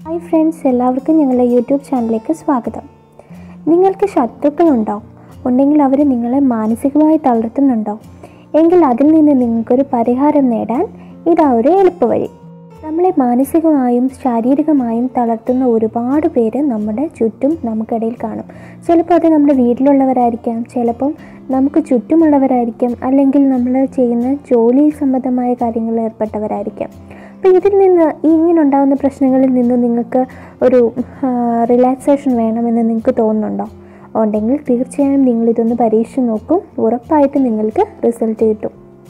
hi friends എല്ലാവർക്കും ഞങ്ങളുടെ YouTube ചാനലിലേക്ക് സ്വാഗതം നിങ്ങൾക്ക് ശത്രുക്കളുണ്ടോ ഉണ്ടെങ്കിൽ അവർ നിങ്ങളെ മാനസികമായി തളർത്തുന്നുണ്ടോ എങ്കിൽ അതിൽ നിന്ന് നിങ്ങൾക്കൊരു പരിഹാരം നേടാൻ ഇതാ ഒരു എളുപ്പവഴി നമ്മളെ മാനസികമായും ശാരീരികമായും തളർത്തുന്ന ഒരുപാട് പേര് നമ്മുടെ ചുറ്റും നമുക്കിടയിൽ കാണും ചിലപ്പോൾ അത് നമ്മുടെ വീട്ടിലുള്ളവരായിരിക്കാം ചിലപ്പം നമുക്ക് ചുറ്റുമുള്ളവരായിരിക്കാം അല്ലെങ്കിൽ നമ്മൾ ചെയ്യുന്ന ജോലി സംബന്ധമായ കാര്യങ്ങളിൽ ഏർപ്പെട്ടവരായിരിക്കാം അപ്പോൾ ഇതിൽ നിന്ന് ഈ ഇങ്ങനെ ഉണ്ടാകുന്ന പ്രശ്നങ്ങളിൽ നിന്ന് നിങ്ങൾക്ക് ഒരു റിലാക്സേഷൻ വേണമെന്ന് നിങ്ങൾക്ക് തോന്നുന്നുണ്ടോ ഉണ്ടെങ്കിൽ തീർച്ചയായും നിങ്ങളിതൊന്ന് പരീക്ഷിച്ച് നോക്കും ഉറപ്പായിട്ട് നിങ്ങൾക്ക് റിസൾട്ട് കിട്ടും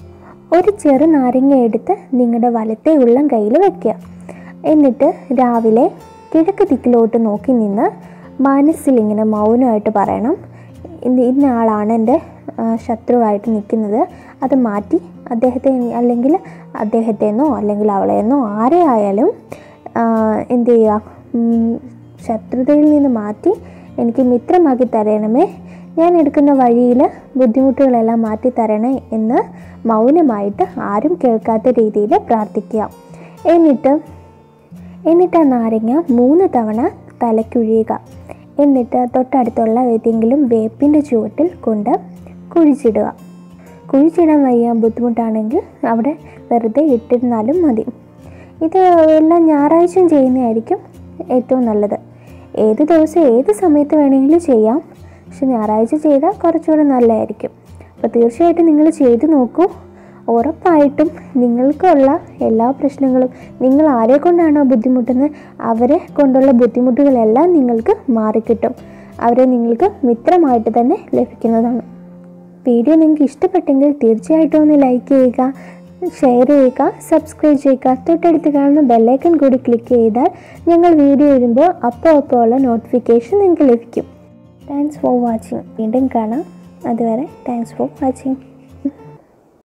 ഒരു ചെറു നാരങ്ങ എടുത്ത് നിങ്ങളുടെ വലത്തെ ഉള്ളം കയ്യിൽ വയ്ക്കുക എന്നിട്ട് രാവിലെ കിഴക്ക് ദിക്കിലോട്ട് നോക്കി നിന്ന് മനസ്സിൽ ഇങ്ങനെ മൗനമായിട്ട് പറയണം ഇന്ന് ഇന്ന ആളാണ് എൻ്റെ ആ, ശത്രുവായിട്ട് നിൽക്കുന്നത് അത് മാറ്റി അദ്ദേഹത്തെ അല്ലെങ്കിൽ അദ്ദേഹത്തെന്നോ അല്ലെങ്കിൽ അവളെന്നോ ആരെ ആയാലും ആ, എന്ത് ചെയ്യുക ഉം, ശത്രുതയിൽ നിന്ന് മാറ്റി എനിക്ക് മിത്രമാക്കി തരണമേ ഞാൻ എടുക്കുന്ന വഴിയിൽ ബുദ്ധിമുട്ടുകളെല്ലാം മാറ്റി തരണേ എന്ന് മൗനമായിട്ട് ആരും കേൾക്കാത്ത രീതിയിൽ പ്രാർത്ഥിക്കുക എന്നിട്ട് എന്നിട്ട് ആ നാരങ്ങ മൂന്ന് തവണ തലക്കുഴിയുക എന്നിട്ട് തൊട്ടടുത്തുള്ള ഏതെങ്കിലും വേപ്പിൻ്റെ ചുവട്ടിൽ കൊണ്ട് കുഴിച്ചിടുക കുഴിച്ചിടാൻ വയ്യ ബുദ്ധിമുട്ടാണെങ്കിൽ അവിടെ വെറുതെ ഇട്ടിരുന്നാലും മതി ഇത് എല്ലാം ഞായറാഴ്ചയും ചെയ്യുന്നതായിരിക്കും ഏറ്റവും നല്ലത് ഏത് ദിവസം ഏത് സമയത്ത് വേണമെങ്കിലും ചെയ്യാം പക്ഷെ ഞായറാഴ്ച ചെയ്താൽ കുറച്ചുകൂടെ നല്ലതായിരിക്കും അപ്പോൾ തീർച്ചയായിട്ടും നിങ്ങൾ ചെയ്ത് നോക്കൂ ഉറപ്പായിട്ടും നിങ്ങൾക്കുള്ള എല്ലാ പ്രശ്നങ്ങളും നിങ്ങൾ ആരെ കൊണ്ടാണോ ബുദ്ധിമുട്ടുന്നത് അവരെ കൊണ്ടുള്ള ബുദ്ധിമുട്ടുകളെല്ലാം നിങ്ങൾക്ക് മാറിക്കിട്ടും അവരെ നിങ്ങൾക്ക് മിത്രമായിട്ട് തന്നെ ലഭിക്കുന്നതാണ് വീഡിയോ നിങ്ങൾക്ക് ഇഷ്ടപ്പെട്ടെങ്കിൽ തീർച്ചയായിട്ടും ഒന്ന് ലൈക്ക് ചെയ്യുക ഷെയർ ചെയ്യുക സബ്സ്ക്രൈബ് ചെയ്യുക തൊട്ടടുത്ത് കാണുന്ന ബെല്ലൈക്കൺ കൂടി ക്ലിക്ക് ചെയ്താൽ ഞങ്ങൾ വീഡിയോ ഇടുമ്പോൾ അപ്പോൾ അപ്പോൾ ഉള്ള നോട്ടിഫിക്കേഷൻ നിങ്ങൾക്ക് ലഭിക്കും താങ്ക്സ് ഫോർ വാച്ചിങ് വീണ്ടും കാണാം അതുവരെ താങ്ക്സ് ഫോർ വാച്ചിങ്